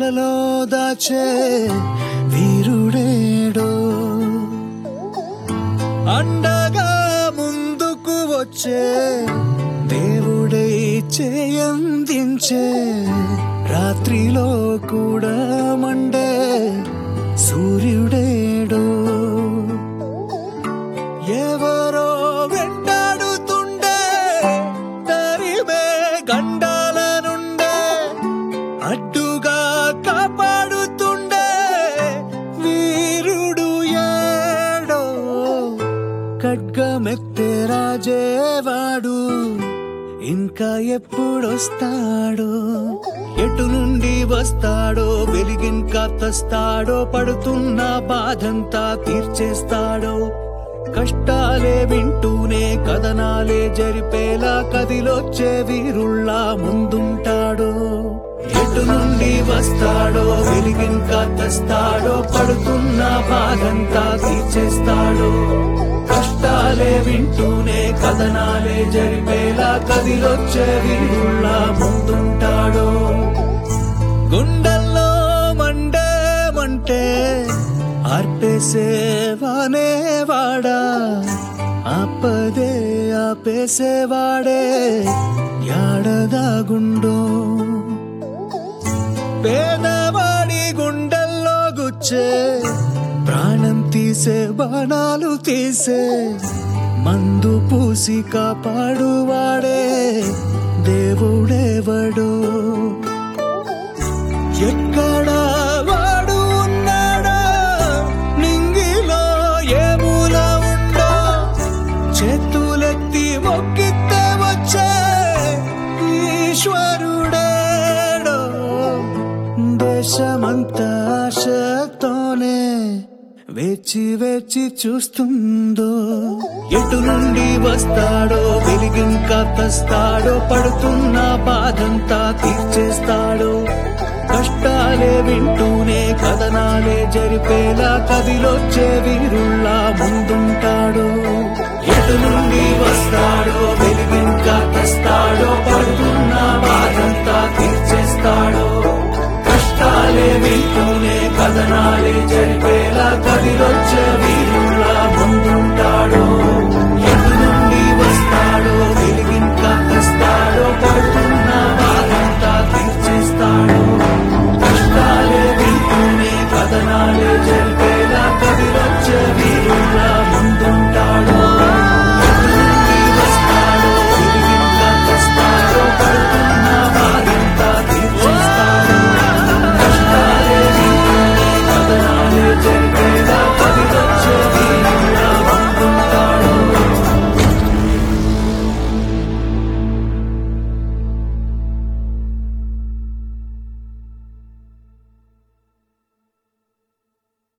గుండెలో దాచే వీరుడేడో అండగా ముందుకు వచ్చే దేవుడై చేయందించే రాత్రిలో కూడా మండే సూర్యుడేడో ఎవరో వెంటాడుతుండే తరిమే గండాల నుండే అడ్డుగా కాపాడుతుండే వీరుడు ఏడో ఖడ్గమెత్తే రాజేవాడు ఇంకా ఎప్పుడొస్తాడో ఎటు నుండి వస్తాడో వెలిగింకా తెస్తాడో పడుతున్న బాధంతా తీర్చేస్తాడో కష్టాలే వింటూనే కథనాలే జరిపేలా కదిలొచ్చే వీరుల్లా ముందుంటాడో ఎటు నుండి వస్తాడో వెలిగింకా తెస్తాడో పడుతున్న బాధంతా తీర్చేస్తాడో కష్టాలే వింటూనే కథనాలే జరిపేలా కదిలొచ్చే వీరుల్లా ముందుంటాడో గుండెల్లో మండే మంటే ఆర్పేసేవానే వాడా ఆపదే ఆపేసేవాడే యాడదాగుండో పేదవాడి గుండెల్లో గుచ్చే ప్రాణం తీసే బాణాలు తీసే మందు పూసి కాపాడువాడే దేవుడేవడు ఎక్కడ వాడు ఉన్నాడా నింగిలో ఏ మూల ఉందో చేతులెత్తి మొక్కితే వచ్చే ఈశ్వరుడేడో దేశమంతా ఆశతోనే వేచి వేచి చూస్తుందో ఎటు నుండి వస్తాడో వెలిగింకా తెస్తాడో పడుతున్న బాధంతా తీర్చేస్తాడో కష్టాలే వింటూనే కథనాలే జరిపేలా కదిలొచ్చే వీరుల్లా ముందుంటాడో ఎటు నుండి వస్తాడో వెలిగింకా తెస్తాడో పడుతున్న బాధంతా తీర్చేస్తాడో కష్టాలే వింటూనే కథనాలే జరిపేలా కదిలో